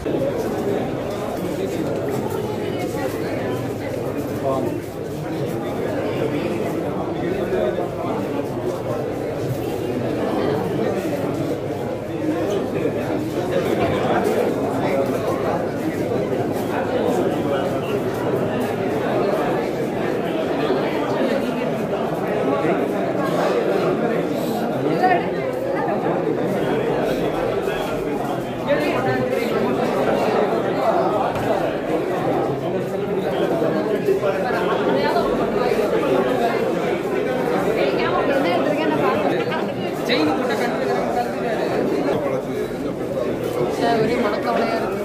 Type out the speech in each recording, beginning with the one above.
ஒரே மனக்கவலையா இருக்கு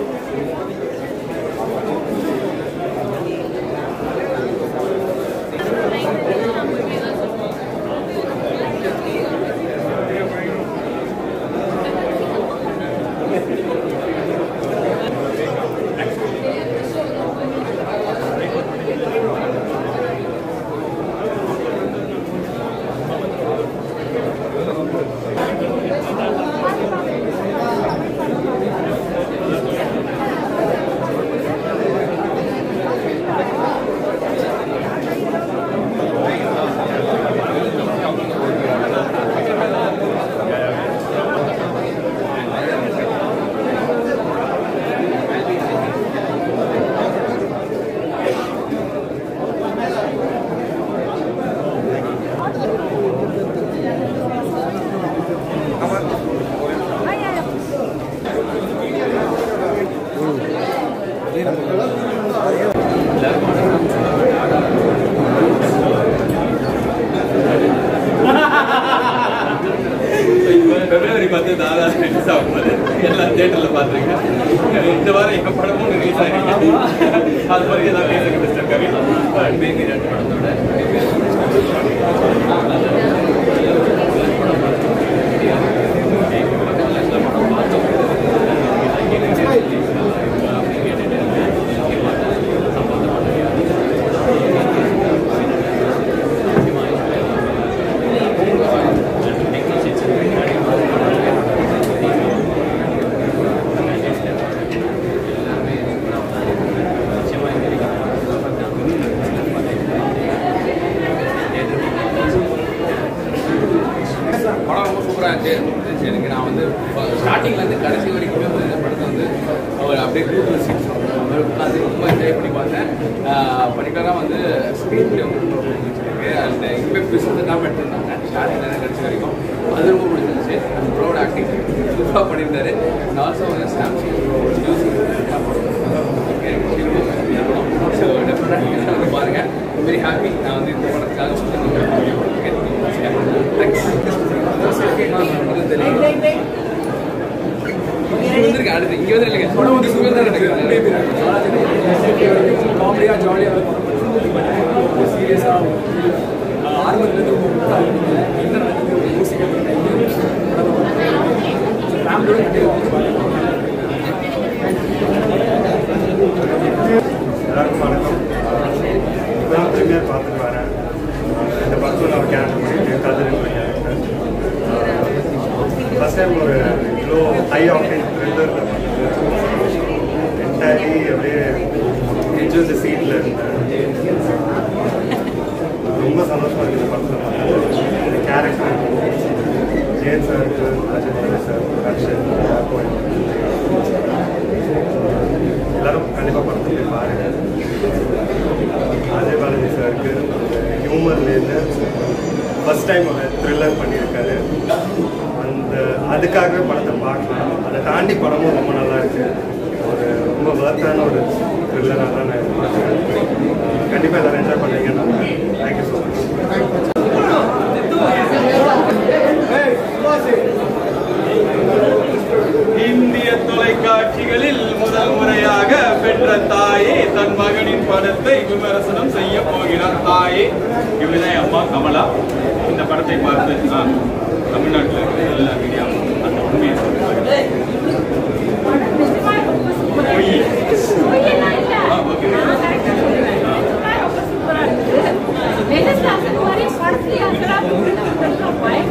பிப்ரவரி பத்து தாதா ரிலீஸ் ஆகும் போது எல்லா தேட்டரில் பார்த்துருக்கேன் இந்த வாரம் எங்கள் படமும் ரிலீஸ் ஆகிருக்கு அது மாதிரி ஏதாவது பேசுங்க மிஸ்டர் கவி பேங்க ரெண்டு படத்தோட படம் ரொம்ப சூப்பராக இருந்துச்சு எனக்கு நான் வந்து ஸ்டார்டிங்லேருந்து கடைசி வரைக்குமே வந்து இந்த படத்தை வந்து அவர் அப்படியே கூட்டு சீட்ஸ் உட்காந்து ரொம்ப என்ஜாய் பண்ணி பார்த்தேன் பர்டிகுலராக வந்து ஸ்க்ரீன் பிளே வந்து ரொம்ப பிடிச்சிருக்கு அந்த இப்போ பிசுந்து தான் எடுத்திருந்தாங்க ஸ்டார்டிங்லேருந்து கடைசி வரைக்கும் அது ரொம்ப பிடிச்சிருந்துச்சு அந்த ப்ரோட ஆக்டிங் சூப்பராக பண்ணியிருந்தாரு அண்ட் ஆல்சோ வந்து சாம்சங் மியூசிக் ஸோ டெஃபினட்டாக நீங்கள் வந்து பாருங்கள் வெரி ஹாப்பி நான் வந்து இந்த படத்துக்காக வந்து அடுத்து இங்க வந்து இல்லைங்க படம் வந்து சுகந்தா காமெடியாக ஜாலியாக இருக்கும் சீரியஸாக ஆர்வத்துலேருந்து ரொம்ப என்ன நடக்குது யோசிக்க ஃபேமிலியோட எல்லாருக்கும் வணக்கம் இப்போதான் ப்ரீமியர் பார்த்துட்டு வரேன் இந்த படத்தில் நான் கேரக்டர் பண்ணியிருக்கேன் கதிரின் கேரக்டர் ஃபஸ்ட் டைம் ஒரு இவ்வளோ ஹை ஆப்டேன் த்ரில்லரில் வந்து என்டையர்லி அப்படியே எட்ஜ் ஆஃப் த சீட்டில் இருந்தேன் ரொம்ப சந்தோஷமாக இருக்குது இந்த படத்தில் பார்த்து இந்த கேரக்டர் ஜெயன் சாருக்கு அஜித் சார் அக்ஷன் எல்லாரும் கண்டிப்பாக படத்தை போய் பாருங்க அஜய் பாலாஜி சாருக்கு ஹியூமர்லேருந்து ஃபர்ஸ்ட் டைம் ஒரு த்ரில்லர் பண்ணியிருக்காரு அந்த அதுக்காகவே படத்தை பார்க்கலாம் அதை தாண்டி படமும் ரொம்ப நல்லா இருக்கு ஒரு ரொம்ப வர்த்தான ஒரு த்ரில்லராக தான் நான் பார்க்குறேன் கண்டிப்பாக எல்லாரும் என்ஜாய் பண்ணுவீங்க நான் தேங்க்யூ ஸோ மச் இந்திய தொலைக்காட்சிகளில் முதல் முறையாக பெற்ற தாயே தன் மகனின் படத்தை விமர்சனம் செய்ய போகிறார் தாயே இவர்தான் அம்மா கமலா இந்த படத்தை பார்த்து ஆ, தமிழ்நாட்டில் இருக்கிற எல்லா மீடியாவும் அந்த உண்மையை சொல்லுவாங்க பொய். ஆ, ஓகே. வெனஸ்டே அந்த மாதிரி படத்துல அதெல்லாம் பயங்கர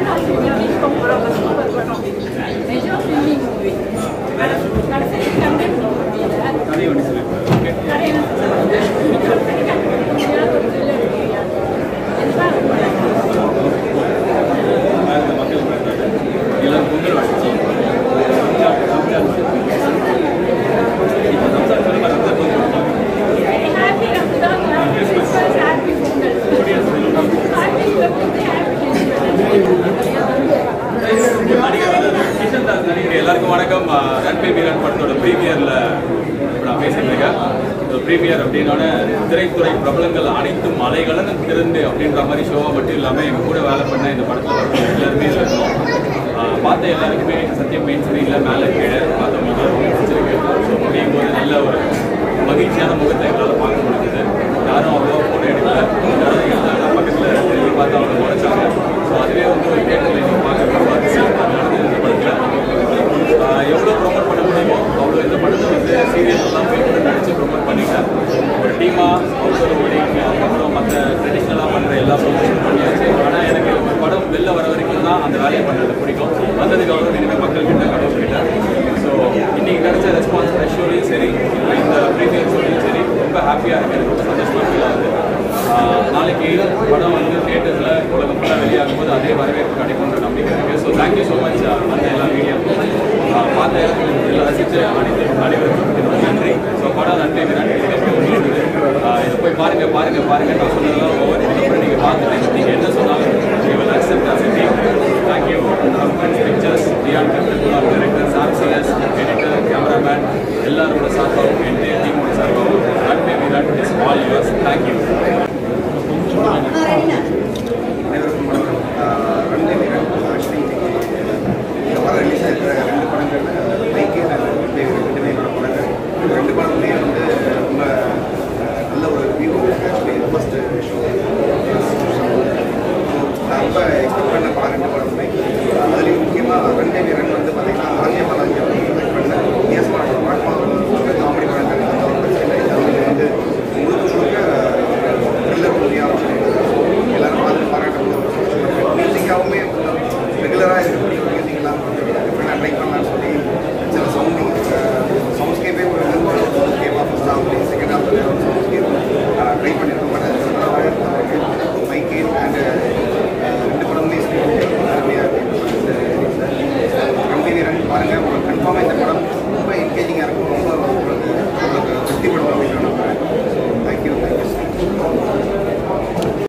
எல்லாருக்கும் வணக்கம் ரன் பேபி ரன் படத்தோட ப்ரீமியரில் இப்போ நான் பேசிட்டு இருக்கேன் இந்த ப்ரீமியர் அப்படின்னோட திரைத்துறை பிரபலங்கள் அனைத்தும் மலைகளும் திறந்து அப்படின்ற மாதிரி ஷோவாக மட்டும் இல்லாமல் எங்கள் கூட வேலை பண்ண இந்த படத்தில் வர எல்லாருமே இதுல இருக்கோம் ஆஹ் பார்த்த எல்லாருக்குமே சத்தியம் மெயின் ஸ்க்ரீனில் மேலே கீழே பார்த்தவங்க ரொம்ப பிடிச்சிருக்கு ஸோ முடியும் போது நல்ல ஒரு மகிழ்ச்சியான முகத்தை எங்களால் பார்க்க முடிஞ்சது யாரும் அவ்வளோ ஃபோட்டோ எடுக்கல யாரும் இருந்தாங்க பக்கத்தில் திரும்பி பார்த்து அவங்க குறைச்சாங்க ஸோ அதுவே வந்து ஒரு தேட்டரில் நீங்கள் பார்க்க ரொம்ப அதிசயம் நடந்தது இந்த படத்தில் எவ்வளோ ப்ரொமோட் பண்ண முடியுமோ அவ்வளோ இந்த படத்தை வந்து சீரியஸ் எல்லாம் போய் கூட நடிச்சு ப்ரொமோட் பண்ணிட்டேன் ஒரு டீமாக அவுட்டர் ஓடிங் அதுக்கப்புறம் மற்ற ட்ரெடிஷ்னலாக பண்ணுற எல்லா ப்ரொமோஷன் பண்ணியாச்சு ஆனால் எனக்கு ஒரு படம் வெளில வர வரைக்கும் தான் அந்த வேலையை பண்ணுறது பிடிக்கும் வந்ததுக்கு அப்புறம் இனிமேல் மக்கள் கிட்ட கடவுள் கிட்ட ஸோ இன்னைக்கு கிடைச்ச ரெஸ்பான்ஸ் ஷோலையும் சரி இல்லை இந்த ப்ரீமியர் ஷோலையும் சரி ரொம்ப ஹாப்பியாக இருக்கு எனக்கு ரொம்ப சந்தோஷமாக ஃபீல் ஆகுது ஆஹ் நாளைக்கு படம் வந்து தியேட்டர்ஸில் உலகம் ஃபுல்லாக வெளியாகும் போது அதே வரவேற்பு கிடைக்கும்ன்ற நம்பிக்கை இருக்குது ஸோ தேங்க்யூ ஸோ மச் அந்த எல்லா மீடியா பார்த்த எல்லாம் ரசித்து அனைத்து அனைவருக்கும் ரொம்ப நன்றி ஸோ படம் நன்றி நன்றி இதுக்கப்புறம் உங்களோடது ஆஹ் இதை போய் பாருங்க பாருங்க பாருங்க நான் சொன்னதெல்லாம் ஒவ்வொரு இதுக்கப்புறம் நீங்கள் பார்த்துட்டு நீங்கள் என்ன சொன்னாலும் you will accept us team thank you pictures T R computer director Sam CS editor cameraman எல்லாரோட சார்பாகவும் என் டீமோட சார்பாகவும் நன்றி Virat is all yours thank you அனைவருக்கும் வணக்கம் ஆஹ் ரன்ஜி வீரன் ஆக்சுவலி இந்த வாரம் ரிலீஸ் ஆகிருக்கிற ரெண்டு படங்கள் பைக்கு ரெண்டுமே என்னோட படங்கள் இந்த ரெண்டு படத்துமே வந்து ரொம்ப ஆஹ், நல்ல ஒரு ரிவ்யூ ஆக்சுவலி ஃபஸ்ட்டு ஷோ நான் ரொம்ப எக்ஸ்பெக்ட் பண்ண படம் ரெண்டு படமுமே